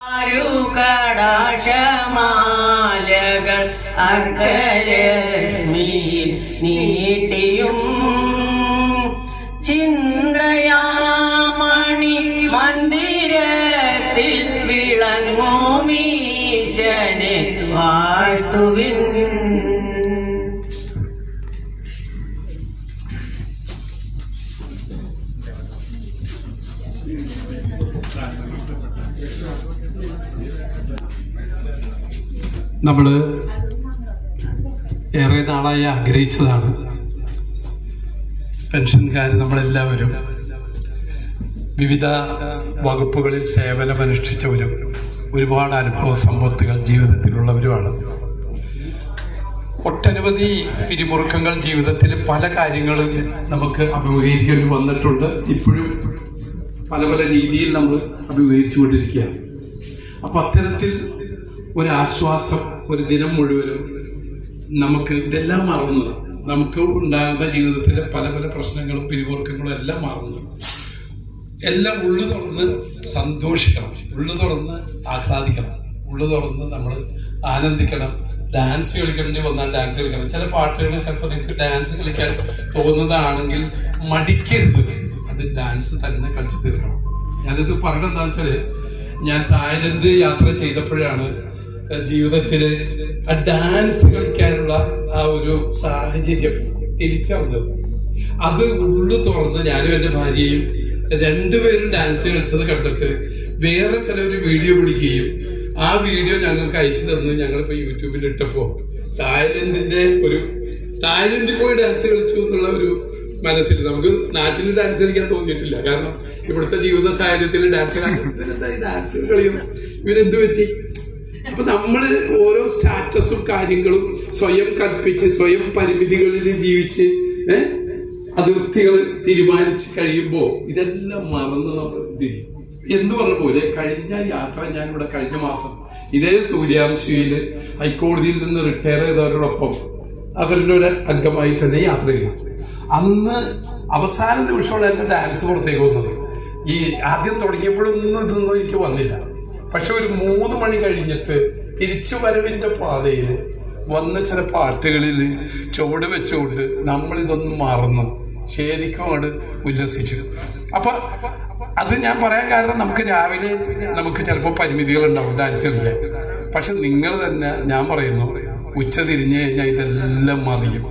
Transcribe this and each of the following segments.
കടാശമാലകൾ അർക്കരശ്മി നീട്ടിയും ചിന്തയാമണി മന്ദിരത്തിൽ വിളങ്ങുമീശനെ വാഴ്ത്തുവിൻ നമ്മൾ ഏറെ നാളായി ആഗ്രഹിച്ചതാണ് പെൻഷൻകാർ നമ്മളെല്ലാവരും വിവിധ വകുപ്പുകളിൽ സേവനമനുഷ്ഠിച്ചവരും ഒരുപാട് അനുഭവ സമ്പത്തുകൾ ജീവിതത്തിലുള്ളവരുമാണ് ഒട്ടനവധി പിരിമുറുക്കങ്ങൾ ജീവിതത്തിൽ പല കാര്യങ്ങളും നമുക്ക് അഭിമുഖീകരിക്കേണ്ടി വന്നിട്ടുണ്ട് ഇപ്പോഴും പല പല രീതിയിൽ നമ്മൾ അഭിമുഖീകരിച്ചു കൊണ്ടിരിക്കുകയാണ് അപ്പൊ അത്തരത്തിൽ ഒരു ആശ്വാസം ഒരു ദിനം മുഴുവനും നമുക്ക് ഇതെല്ലാം മറന്നു നമുക്ക് ഉണ്ടാകുന്ന ജീവിതത്തിലെ പല പല പ്രശ്നങ്ങളും പിരിമുറുക്കങ്ങളും എല്ലാം മറന്നു എല്ലാം ഉള്ളു തുറന്ന് സന്തോഷിക്കണം ഉള്ളു തുറന്ന് ആഹ്ലാദിക്കണം ഉള്ളു തുറന്ന് നമ്മൾ ആനന്ദിക്കണം ഡാൻസ് കളിക്കേണ്ടി വന്നാൽ ഡാൻസ് കളിക്കണം ചില പാട്ടുകൾ ചിലപ്പോൾ നിങ്ങൾക്ക് ഡാൻസ് കളിക്കാൻ തോന്നുന്നതാണെങ്കിൽ മടിക്കരുത് അത് ഡാൻസ് തന്നെ കളിച്ചു തീർക്കണം ഞാനിത് പറയണത് എന്താ വെച്ചാല് ഞാൻ തായ്ലൻഡ് യാത്ര ചെയ്തപ്പോഴാണ് ജീവിതത്തില് ആ ഡാൻസ് കളിക്കാനുള്ള ആ ഒരു സാഹചര്യം തിരിച്ചറിഞ്ഞത് അത് ഉള്ളു തുറന്ന് ഞാനും എന്റെ ഭാര്യയും രണ്ടുപേരും ഡാൻസ് കളിച്ചത് കണ്ടിട്ട് വേറെ ചിലവര് വീഡിയോ പിടിക്കുകയും ആ വീഡിയോ ഞങ്ങൾക്ക് അയച്ചു തന്ന് ഞങ്ങളിപ്പോ യൂട്യൂബിൽ ഇട്ടപ്പോ തായ്ലൻഡിന്റെ ഒരു തായ്ലൻഡിൽ പോയി ഡാൻസ് കളിച്ചു എന്നുള്ള ഒരു മനസ്സിൽ നമുക്ക് നാട്ടിൽ ഡാൻസ് കളിക്കാൻ തോന്നിയിട്ടില്ല കാരണം ഇവിടുത്തെ ജീവിത സാഹചര്യത്തിൽ ഡാൻസ് ഡാൻസ് കളിയും ഇവരെന്ത് പറ്റി അപ്പൊ നമ്മള് ഓരോ സ്റ്റാറ്റസും കാര്യങ്ങളും സ്വയം കൽപ്പിച്ച് സ്വയം പരിമിതികളിൽ ജീവിച്ച് ഏഹ് അതിർത്തികൾ തീരുമാനിച്ച് കഴിയുമ്പോ ഇതെല്ലാം മറന്ന് നമ്മൾ ഇത് ചെയ്യും എന്ന് പറഞ്ഞ പോലെ കഴിഞ്ഞ യാത്ര ഞാൻ ഇവിടെ കഴിഞ്ഞ മാസം ഇതേ സൂര്യാംശയില് ഹൈക്കോടതിയിൽ നിന്ന് റിട്ടയർ ചെയ്തവരോടൊപ്പം അവരുടെ ഒരു അംഗമായി തന്നെ യാത്ര ചെയ്തു അന്ന് അവസാന നിമിഷമാണ് എന്റെ ഡാൻസ് പുറത്തേക്ക് വന്നത് ഈ ആദ്യം തുടങ്ങിയപ്പോഴൊന്നും ഇതൊന്നും എനിക്ക് വന്നില്ല പക്ഷെ ഒരു മൂന്ന് മണി കഴിഞ്ഞിട്ട് തിരിച്ചു വരവിന്റെ പാതയിൽ വന്ന ചില പാട്ടുകളിൽ ചുവട് വെച്ചുകൊണ്ട് നമ്മൾ ഇതൊന്നും മറന്നു ശരിക്കും അങ്ങോട്ട് ഉല്ലസിച്ചു അപ്പൊ അത് ഞാൻ പറയാൻ കാരണം നമുക്ക് രാവിലെ നമുക്ക് ചിലപ്പോൾ പരിമിതികൾ ഉണ്ടാവും ഡാൻസ് കളിക്കാൻ പക്ഷെ നിങ്ങൾ തന്നെ ഞാൻ പറയുന്നു ഉച്ച തിരിഞ്ഞു കഴിഞ്ഞാൽ ഇതെല്ലാം മറിയും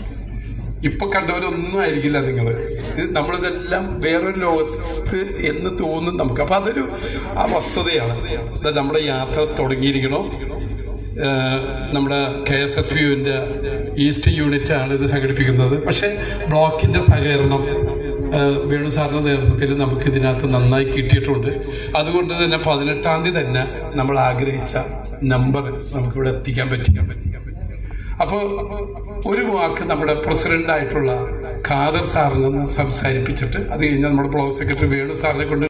ഇപ്പൊ കണ്ടവരൊന്നും ആയിരിക്കില്ല നിങ്ങൾ നമ്മളിതെല്ലാം വേറൊരു ലോകത്ത് എന്ന് തോന്നും നമുക്ക് അപ്പൊ അതൊരു ആ വസ്തുതയാണ് ഇത് നമ്മുടെ യാത്ര തുടങ്ങിയിരിക്കണോ ഏഹ് നമ്മുടെ കെ എസ് എസ് പി യുവിന്റെ ഈസ്റ്റ് യൂണിറ്റ് ആണ് ഇത് സംഘടിപ്പിക്കുന്നത് പക്ഷെ ബ്ലോക്കിന്റെ സഹകരണം ഏഹ് വേണു സാറിന്റെ നേതൃത്വത്തിൽ നമുക്ക് ഇതിനകത്ത് നന്നായി കിട്ടിയിട്ടുണ്ട് അതുകൊണ്ട് തന്നെ പതിനെട്ടാം തീയതി തന്നെ നമ്മൾ ആഗ്രഹിച്ച നമ്പർ നമുക്കിവിടെ എത്തിക്കാൻ പറ്റിക്കാൻ പറ്റിക്കാൻ പറ്റി അപ്പോ ഒരു വാക്ക് നമ്മുടെ പ്രസിഡന്റ് ആയിട്ടുള്ള ഖാദർ സാറിൽ നിന്ന് സംസാരിപ്പിച്ചിട്ട് അത് കഴിഞ്ഞാൽ നമ്മുടെ ബ്ലോക്ക് സെക്രട്ടറി വേണു സാറിനെ കൊണ്ട്